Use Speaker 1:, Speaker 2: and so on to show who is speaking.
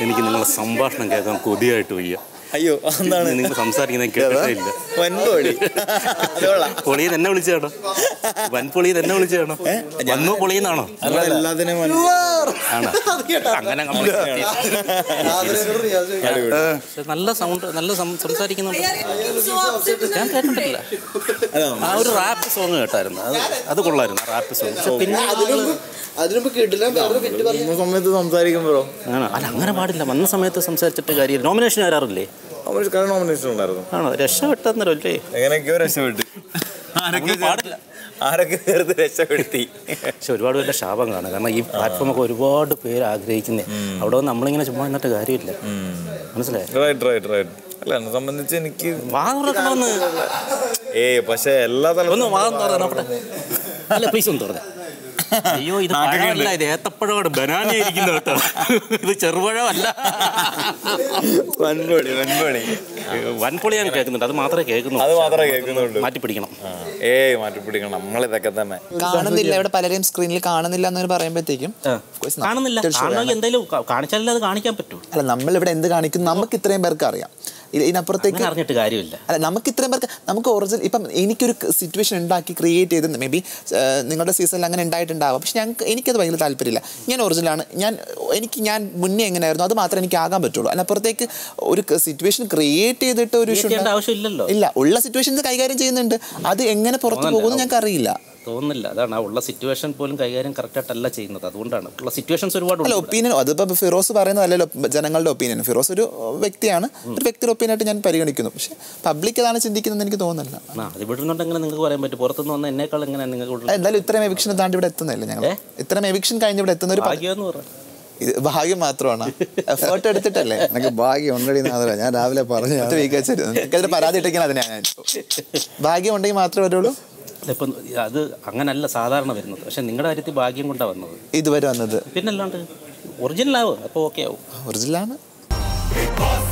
Speaker 1: എനിക്ക് നിങ്ങളുടെ സംഭാഷണം കേൾക്കാൻ കൊതിയായിട്ട് വയ്യ
Speaker 2: അയ്യോ എന്താണ്
Speaker 1: നിങ്ങൾ സംസാരിക്കുന്നത് കേട്ടിട്ടേ ഇല്ല
Speaker 2: വൻപൊളി അത് കൊള്ളാം
Speaker 1: പൊളിയിൽ എന്നെ വിളിച്ചാണോ വൻ പൊളിയിൽ എന്നെ വിളിച്ചാണോ വന്നു പൊളിയെന്നാണോ
Speaker 2: എല്ലാത്തിനും
Speaker 1: ആണോ അങ്ങനെ നമ്മൾ പക്ഷെ നല്ല സൗണ്ട് നല്ല സം- സംസാരിക്കുന്നുണ്ട് ഞാൻ കേട്ടിട്ടില്ല ആ ഒരു റാപ്പ് സോങ് കേട്ടായിരുന്നു അത് അത് കൊള്ളായിരുന്നു റാപ്പ് സോങ് പക്ഷെ പിന്നെ
Speaker 3: അതിനുമ്പ് കിട്ടില്ല വേറൊരു ഫിറ്റ് പറഞ്ഞു
Speaker 2: സമയത്ത് സംസാരിക്കുമ്പോഴോ
Speaker 1: ആണോ അല്ല അങ്ങനെ പാടില്ല വന്ന സമയത്ത് സംസാരിച്ചിട്ട് കാര്യം നോമിനേഷൻ വരാറില്ലേ
Speaker 2: നോമിനേഷൻ നോമിനേഷൻ ഉണ്ടായിരുന്നു
Speaker 1: ആണോ രക്ഷപ്പെട്ടെന്നല്ലോ അല്ലേ
Speaker 2: എങ്ങനെയൊക്കെയോ രക്ഷപ്പെട്ട് ആരൊക്കെ
Speaker 1: പാടില്ല.
Speaker 2: ആരൊക്കെ ചേർത്ത് രക്ഷപ്പെടുത്തി
Speaker 1: പക്ഷെ ഒരുപാട് പേരുടെ ശാപം കാണും കാരണം ഈ പ്ലാറ്റ്ഫോമൊക്കെ ഒരുപാട് പേര് ആഗ്രഹിക്കുന്നേ അവിടെ വന്ന് നമ്മളിങ്ങനെ ചുമ്മാ എന്നിട്ട് കാര്യമില്ല മനസ്സിലായോ
Speaker 2: റൈറ്റ് റൈറ്റ് റൈറ്റ് അല്ല എന്നെ സംബന്ധിച്ച് എനിക്ക്
Speaker 1: വാ തുറക്കണമെന്ന്
Speaker 2: ഏ പക്ഷെ എല്ലാ
Speaker 1: ഒന്ന്
Speaker 2: തലത്തിലും
Speaker 1: വാ തുറന്ന് നോക്കട്ടെ അല്ല പ്ലീസ് ഒന്ന് തുറന്നേ അയ്യോ ഇത് പഴമല്ല ഇത് ഏത്തപ്പഴമാണ് ബനാന ഇരിക്കുന്ന കേട്ടോ ഇത് ചെറുപഴമല്ല
Speaker 2: വൻപൊളി വൻപൊളി
Speaker 1: വൻപൊളിയാണ് കേൾക്കുന്നുണ്ട് അത് മാത്രമേ കേൾക്കുന്നുള്ളൂ
Speaker 2: അത് മാത്രമേ കേൾക്കുന്നുള്ളൂ
Speaker 1: മാറ്റി പിടിക്കണം
Speaker 2: ഏയ് മാറ്റിപ്പിടിക്കണം നമ്മളിതൊക്കെ തന്നെ
Speaker 3: കാണുന്നില്ല ഇവിടെ പലരെയും സ്ക്രീനിൽ കാണുന്നില്ല എന്ന് പറയുമ്പോഴത്തേക്കും
Speaker 1: കാണുന്നില്ല കാണണമെങ്കിൽ എന്തെങ്കിലും കാ- കാണിച്ചാലല്ലേ അത് കാണിക്കാൻ പറ്റൂ
Speaker 3: അല്ല നമ്മൾ ഇവിടെ എന്ത് കാണിക്കും നമുക്ക് ഇത്രയും പേർക്ക് അറിയാം ഇ- ഇതിനപ്പുറത്തേക്ക്
Speaker 1: അങ്ങനെ അറിഞ്ഞിട്ട് കാര്യമില്ല
Speaker 3: അല്ല നമുക്ക് ഇത്രയും പേർക്ക് നമുക്ക് ഒറിജിനൽ ഇപ്പം എനിക്കൊരു സിറ്റുവേഷൻ ഉണ്ടാക്കി ക്രിയേറ്റ് ചെയ്ത് മേ ബി നിങ്ങളുടെ സീസണിൽ അങ്ങനെ ഉണ്ടായിട്ടുണ്ടാവാം പക്ഷെ ഞങ്ങൾക്ക് എനിക്കത് ഭയങ്കര താല്പര്യമില്ല ഞാൻ ഒറിജിനലാണ് ഞാൻ എനിക്ക് ഞാൻ മുന്നേ എങ്ങനെയായിരുന്നു അത് മാത്രമേ എനിക്ക് ആകാൻ പറ്റുള്ളൂ അതിനപ്പുറത്തേക്ക് ഒരു സിറ്റുവേഷൻ ക്രിയേറ്റ് ചെയ്തിട്ട് ഒരു ഇഷ്യൂ
Speaker 1: ചെയ്യേണ്ട ആവശ്യമില്ലല്ലോ
Speaker 3: ഇല്ല ഉള്ള സിറ്റുവേഷൻസ് കൈകാര്യം ചെയ്യുന്നുണ്ട് അത് എങ്ങനെ പുറത്ത് പോകുമെന്ന് ഞങ്ങൾക്ക് അറിയില്ല
Speaker 1: തോന്നുന്നില്ല അതാണ് ആ ഉള്ള സിറ്റുവേഷൻ പോലും കൈകാര്യം കറക്റ്റായിട്ടല്ല ചെയ്യുന്നത് അതുകൊണ്ടാണ് ഉള്ള സിറ്റുവേഷൻസ് ഒരുപാട്
Speaker 3: അല്ല
Speaker 1: ഉണ്ട്.
Speaker 3: ഒപ്പീനിയൻ അതിപ്പോൾ ഫിറോസ് പറയുന്നതല്ലല്ലോ ജനങ്ങളുടെ ഒപ്പീനിയൻ ഫിറോസ് ഒരു വ്യക്തിയാണ് ഒരു വ്യക്തിയുടെ ഒപ്പീനിയൻ ആയിട്ട് ഞാൻ പരിഗണിക്കുന്നു പക്ഷേ പബ്ലിക് അതാണ് ചിന്തിക്കുന്നതെന്ന് എനിക്ക് തോന്നുന്നില്ല
Speaker 1: ആ അത് വിടുന്നുണ്ടെങ്കിൽ നിങ്ങൾക്ക് പറയാൻ പറ്റും പുറത്തുനിന്ന് വന്ന എന്നേക്കാൾ എങ്ങനെ നിങ്ങൾക്ക് കൂടുതൽ
Speaker 3: എന്തായാലും ഇത്രയും എവിക്ഷൻ താണ്ടി ഇവിടെ എത്തുന്നില്ല ഞങ്ങൾ
Speaker 1: ഏ?
Speaker 3: ഇത്രയും എവിക്ഷൻ കഴിഞ്ഞ് ഇവിടെ എത്തുന്ന ഒരു പ-
Speaker 1: ഭാഗ്യം എന്ന് പറയാം
Speaker 3: ഇത് ഭാഗ്യം മാത്രമാണ് എഫേർട്ട് എടുത്തിട്ടല്ലേ
Speaker 4: എനിക്ക് ഭാഗ്യം ഉണ്ടടി നാദര ഞാൻ രാവിലെ പറഞ്ഞു
Speaker 3: ഒറ്റ week വെച്ചിരുന്നു. എനിക്കതിന് പരാതി ഇട്ടിരിക്കണം അതിനാ ഞാൻ ഭാഗ്യം ഉണ്ടെങ്കിൽ മാത്രമേ വരുള്ളൂ
Speaker 1: ഇപ്പം അത് അങ്ങനല്ല സാധാരണ വരുന്നത് പക്ഷെ നിങ്ങളുടെ കാര്യത്തിൽ ഭാഗ്യം കൊണ്ടാണ് വന്നത്
Speaker 3: ഇതുവരെ വന്നത്
Speaker 1: പിന്നല്ലാണ്ട് ഒറിജിനൽ ആവും അപ്പോൾ ഓക്കെ ആവും
Speaker 3: ഒറിജിനലാണ്
Speaker 5: Big Boss